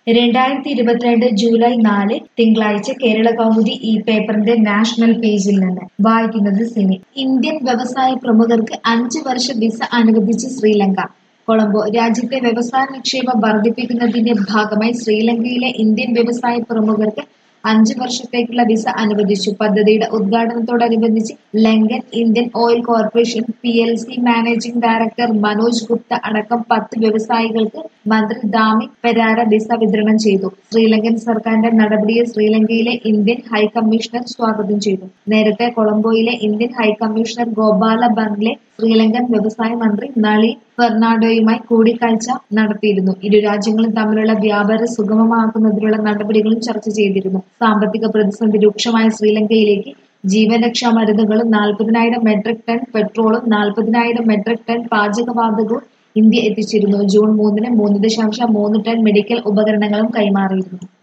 രണ്ടായിരത്തി ഇരുപത്തിരണ്ട് ജൂലൈ നാല് തിങ്കളാഴ്ച കേരള കൗമുദി ഈ പേപ്പറിന്റെ നാഷണൽ പേജിൽ നിന്ന് വായിക്കുന്നത് സിനി ഇന്ത്യൻ വ്യവസായ പ്രമുഖർക്ക് അഞ്ച് വർഷ വിസ അനുവദിച്ച് ശ്രീലങ്ക കൊളംബോ രാജ്യത്തെ വ്യവസായ നിക്ഷേപം വർദ്ധിപ്പിക്കുന്നതിന്റെ ഭാഗമായി ശ്രീലങ്കയിലെ ഇന്ത്യൻ വ്യവസായ പ്രമുഖർക്ക് അഞ്ച് വർഷത്തേക്കുള്ള വിസ അനുവദിച്ചു പദ്ധതിയുടെ ഉദ്ഘാടനത്തോടനുബന്ധിച്ച് Lankan Indian oil corporation P L C managing director Manoj Gupta അടക്കം പത്ത് വ്യവസായികൾക്ക് മന്ത്രി ദാമിക് പെരാര വിസ വിതരണം ചെയ്തു ശ്രീലങ്കൻ സർക്കാരിന്റെ നടപടിയെ ശ്രീലങ്കയിലെ ഇന്ത്യൻ ഹൈക്കമ്മീഷണർ സ്വാഗതം ചെയ്തു നേരത്തെ കൊളംബോയിലെ ഇന്ത്യൻ ഹൈക്കമ്മീഷണർ ഗോപാല ബംഗ്ലെ ശ്രീലങ്കൻ വ്യവസായ മന്ത്രി നളി ഫെർണാണ്ടോയുമായി കൂടിക്കാഴ്ച നടത്തിയിരുന്നു ഇരു രാജ്യങ്ങളും തമ്മിലുള്ള വ്യാപാരം സുഗമമാക്കുന്നതിനുള്ള നടപടികളും ചർച്ച ചെയ്തിരുന്നു സാമ്പത്തിക പ്രതിസന്ധി രൂക്ഷമായ ശ്രീലങ്കയിലേക്ക് ജീവനരക്ഷാ മരുന്നുകളും നാൽപ്പതിനായിരം മെട്രിക് ടൺ പെട്രോളും നാൽപ്പതിനായിരം മെട്രിക് ടൺ പാചകവാതകവും ഇന്ത്യ എത്തിച്ചിരുന്നു ജൂൺ മൂന്നിന് മൂന്ന് ദശാംശം മൂന്ന് ടൺ മെഡിക്കൽ ഉപകരണങ്ങളും കൈമാറിയിരുന്നു